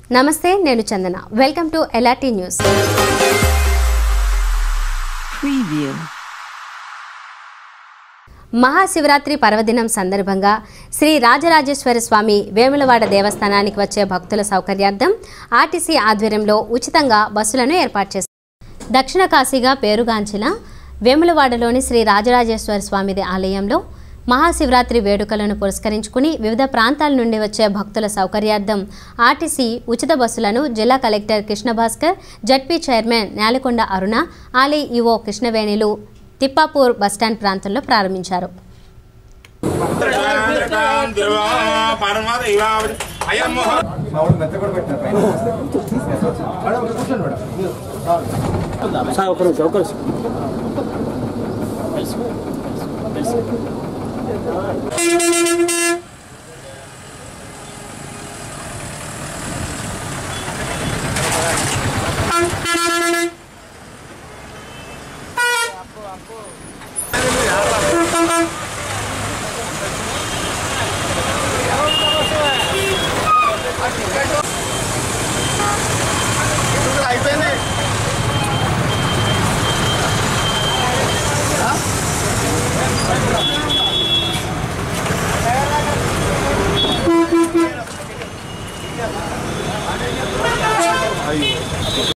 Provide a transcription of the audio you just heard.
నమస్తే నేను Chandana welcome to ఎలాటీ న్యూస్ Preview. మహాశివరాత్రి పర్వదినం సందర్భంగా శ్రీ రాజరాజేశ్వర స్వామి వేములవాడ దేవస్థానానికి వచ్చే భక్తుల సౌకర్యార్థం ఆర్టీసీ ఆధ్వర్యంలో ఉచితంగా బస్సులను ఏర్పాటు చేశారు దక్షిణ కాశీగా పేరుగాంచిన వేములవాడలోని శ్రీ రాజరాజేశ్వర స్వామిది ఆలయంలో మహాశివరాత్రి వేడుకలను పురస్కరించుకుని వివిధ ప్రాంతాల నుండి వచ్చే భక్తుల సౌకర్యార్థం ఆర్టీసీ ఉచిత బస్సులను జిల్లా collector Krishnabhaskar ZP chairman Nelakonda Aruna ఆలయ ఈవో కృష్ణవేణిలు తిప్పాపూర్ బస్టాండ్ ప్రాంతంలో ప్రారంభించారు అయిపోయింది